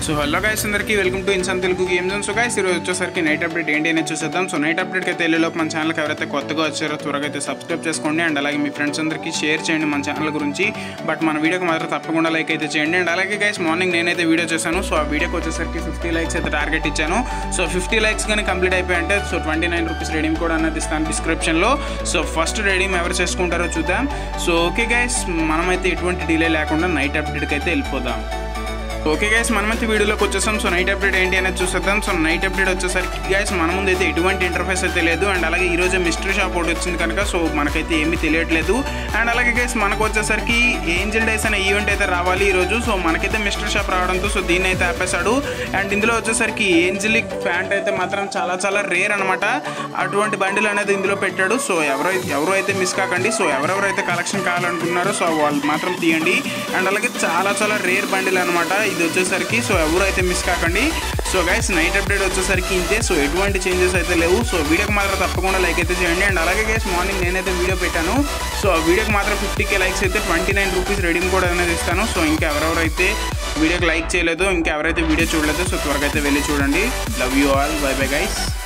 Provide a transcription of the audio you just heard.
so hello guys అందరికీ welcome to Insaan Telugu game zone so guys ఈరోజు వచ్చేసరికి నైట్ అప్డేట్ ఏంటి అనేది చూసేద్దాం సో నైట్ అప్డేట్కి అయితే వెళ్ళేలోపు మన ఛానల్కి ఎవరైతే కొత్తగా వచ్చారో త్వరగా అయితే సబ్స్క్రైబ్ చేసుకోండి అండ్ అలాగే మీ ఫ్రెండ్స్ అందరికీ షేర్ చేయండి మన ఛానల్ గురించి బట్ మన వీడియోకి మాత్రం తప్పకుండా లైక్ అయితే చేయండి అండ్ అలాగే గైస్ మార్నింగ్ నేనైతే వీడియో చేశాను సో ఆ వీడియోకి వచ్చేసరికి ఫిఫ్టీ లైక్స్ అయితే టార్గెట్ ఇచ్చాను సో ఫిఫ్టీ లైక్స్ కానీ కంప్లీట్ అయిపోయి so twenty nine rupees redeem కూడా అనేది ఇస్తాను డిస్క్రిప్షన్లో సో ఫస్ట్ రెడీమ్ ఎవరు చేసుకుంటారో చూద్దాం సో ఓకే గైస్ మనమైతే ఎటువంటి డిలే లేకుండా నైట్ అప్డేట్కి అయితే వెళ్ళిపోదాం ఓకే గైస్ మనమైతే వీడియోలోకి వచ్చేసాం సో నైట్ అప్డేట్ ఏంటి అనేది చూసేద్దాం సో నైట్ అప్డేట్ వచ్చేసరికి గైస్ మన ముందు అయితే ఎటువంటి ఇంటర్ఫేస్ అయితే లేదు అండ్ అలాగే ఈ రోజు మిస్టరీ షాప్ ఒకటి వచ్చింది కనుక సో మనకైతే ఏమీ తెలియట్లేదు అండ్ అలాగే గైస్ మనకు వచ్చేసరికి ఏంజిల్ డేస్ అనే ఈవెంట్ అయితే రావాలి ఈ రోజు సో మనకైతే మిస్టరీ షాప్ రావడంతో సో దీన్ని అయితే ఆపేశాడు అండ్ ఇందులో వచ్చేసరికి ఏంజిలిక్ ప్యాంట్ అయితే మాత్రం చాలా చాలా రేర్ అనమాట అటువంటి బండిల్ అనేది ఇందులో పెట్టాడు సో ఎవరో ఎవరు అయితే మిస్ కాకండి సో ఎవరెవరైతే కలెక్షన్ కావాలనుకున్నారో సో వాళ్ళు మాత్రం తీయండి అండ్ అలాగే చాలా చాలా రేర్ బండిల్ అనమాట ఇది వచ్చేసరికి సో ఎవరు అయితే మిస్ కాకండి సో గైస్ నైట్ అప్డేట్ వచ్చేసరికి ఇంతే సో ఎటువంటి చేంజెస్ అయితే లేవు సో వీడియోకి మాత్రం తప్పకుండా లైక్ అయితే చేయండి అండ్ అలాగే గైస్ మార్నింగ్ నేనైతే వీడియో పెట్టాను సో ఆ వీడియోకి మాత్రం ఫిఫ్టీ కే లైక్స్ అయితే ట్వంటీ నైన్ రూపీస్ రెడీమ్ కూడా అనేది ఇస్తాను సో ఇంకా ఎవరెవరైతే వీడియోకి లైక్ చేయలేదో ఇంకా ఎవరైతే వీడియో చూడలేదో సో త్వరగా అయితే వెళ్ళి చూడండి love you all bye bye guys